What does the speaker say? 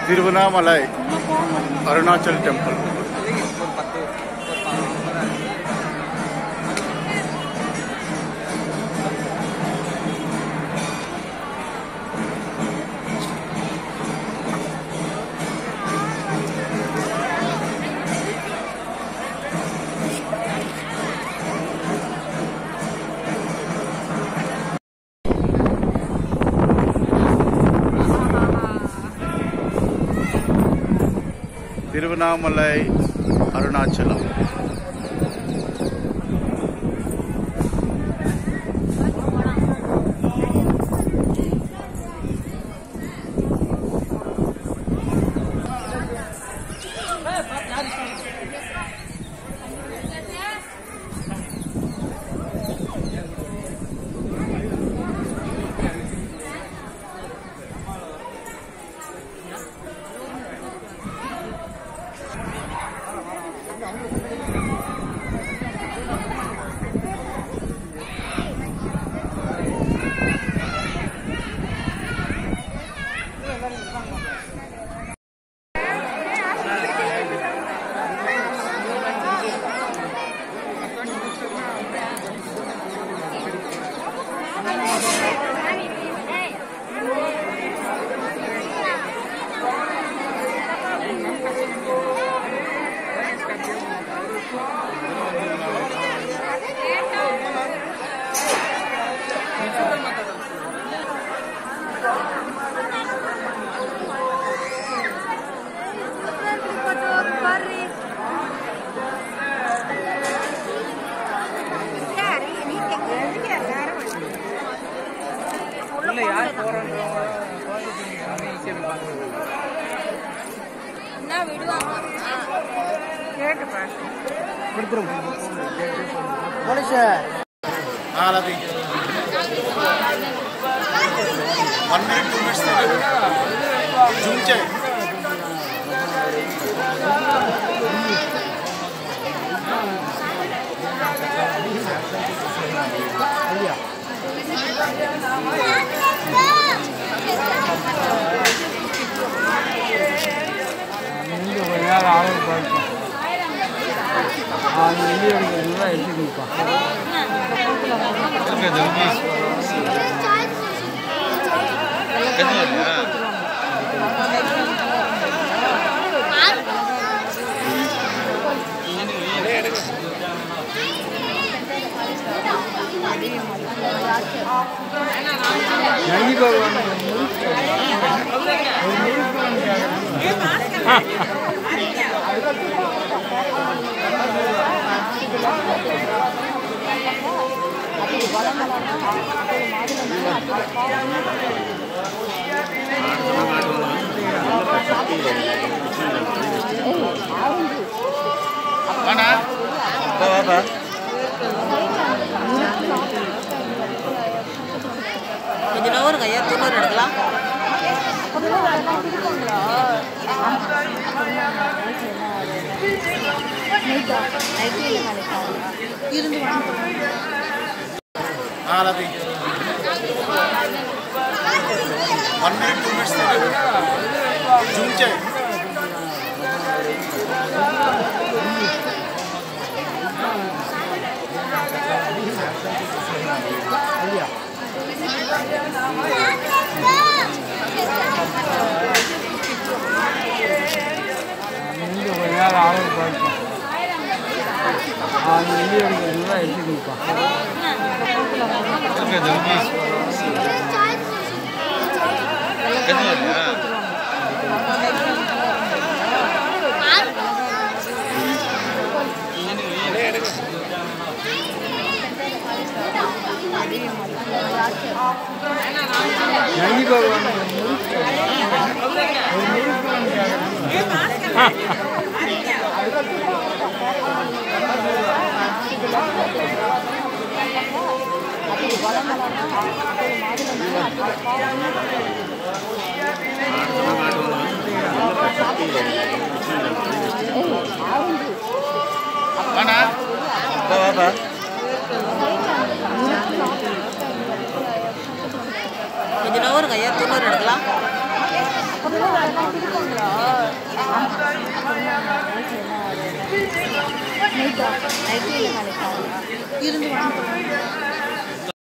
Tiruvannamalai Arunachal temple Tiruvannamalai Arunachalam உள்ள யார் போறோன்றவங்க ஈஸியாக பார்க்க என்ன விடுவாங்க ஆலதி one minute two minutes zoom చేయి இங்கே கொஞ்ச நேரம் ஆளுங்க போயிட்டோம் அது வெளியே எடுக்கிறதுலாம் எடுத்துக்கிப்பா நகி பகவான் ஒரு முறுக்கு வாண்ணா வா வா வா கொஞ்ச நேரம் ஒரு கையா துணூர் எடுக்கலாம் ఆలది one minute two minutes zoom చేయి இங்கே கொஞ்ச நேரம் ஆளுங்க போயிட்டோம் அது வெளியே எடுக்கிறதுலாம் எடுத்துக்கிப்பா நகி பகவான் ஒரு முறுக்கு ஒரு முறுக்கு வாண்ணா வா வா வா கொஞ்ச நேரம் ஒரு கையா துணூர் எடுக்கலாம் ஆ இருந்து வாங்க